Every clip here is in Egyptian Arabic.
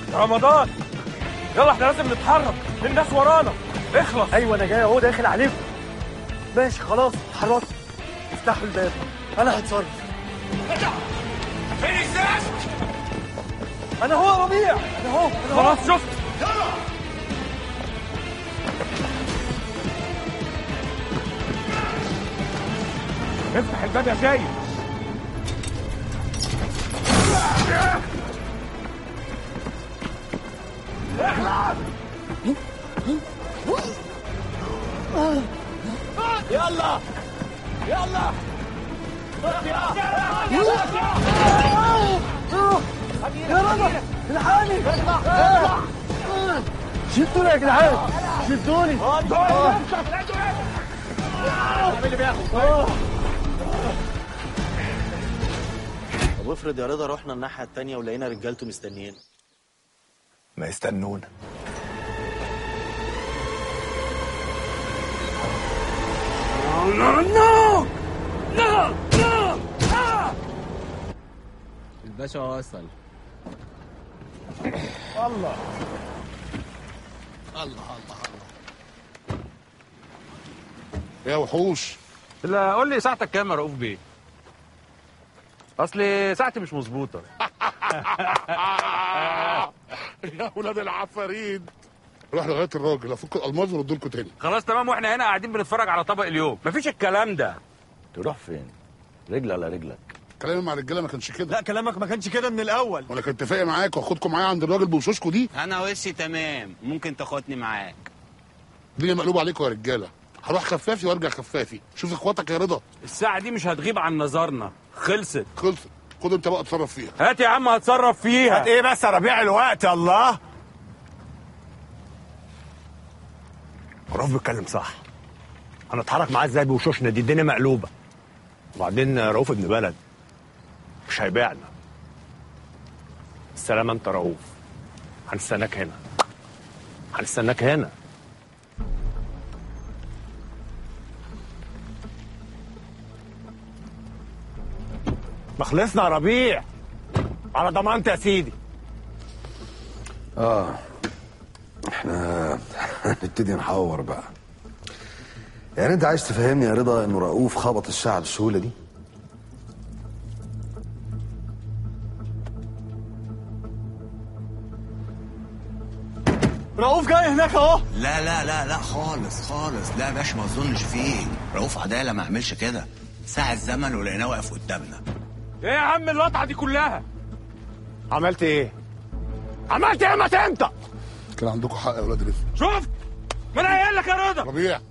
رمضان يلا احنا لازم نتحرك الناس ورانا اخلص ايوه انا جاي اهو داخل عليكم ماشي خلاص اتحركت افتحوا الباب انا هتصرف فين الزاز انا هو ربيع انا هو انا هو خلاص شفت افتح الباب يا شايب يلا يلا يا رضا الحقني شدوني يا جدعان شدوني طب افرض يا رضا رحنا الناحيه التانيه ولقينا رجالته مستنيين ما يستنونا الباشا وصل يا وحوش لا قول لي ساعتك كام يا رؤوف بيه اصل ساعتي مش مظبوطه يا ولاد العفاريت روح لغايه الراجل افك الالماظ وردوا لكم تاني خلاص تمام واحنا هنا قاعدين بنتفرج على طبق اليوم مفيش الكلام ده تروح فين رجل على رجلك كلامي مع الرجاله ما كانش كده لا كلامك ما كانش كده من الاول وانا كنت اتفق معاك واخدكم معايا عند الراجل بوشوشكوا دي انا وشي تمام ممكن تاخدني معاك الدنيا مقلوبه عليكم يا رجاله هروح خفافي وارجع خفافي شوف اخواتك يا رضا الساعه دي مش هتغيب عن نظرنا خلصت خلصت خد انت بقى اتصرف فيها هات يا عم هتصرف فيها ايه بس يا ربيع الوقت الله رؤوف بيتكلم صح هنتحرك معاه ازاي بوشوشنا دي الدنيا مقلوبه وبعدين رؤوف ابن بلد مش هيبيعنا السلامة انت رؤوف هنستناك هنا هنستناك هنا ما خلصنا يا ربيع على ضمانتي يا سيدي اه احنا نبتدي نحور بقى يعني انت عايز تفهمني يا رضا انه رؤوف خبط الساعه بالسهوله دي رؤوف جاي هناك اهو لا لا لا لا خالص خالص لا يا باشا ما اظنش فيه رؤوف عداله ما عملش كده ساعة زمن ولقيناه واقف قدامنا ايه يا عم اللقطه دي كلها عملت ايه؟ عملت ايه ما تنطق؟ كان عندكم حق يا ولاد رزق شفت ما انا قايل لك يا رضا ربيع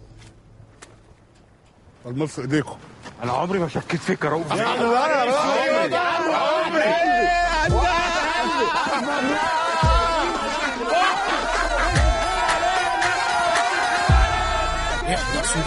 الماس في ايديكم انا عمري ما شكيت فيك يا رؤوف يا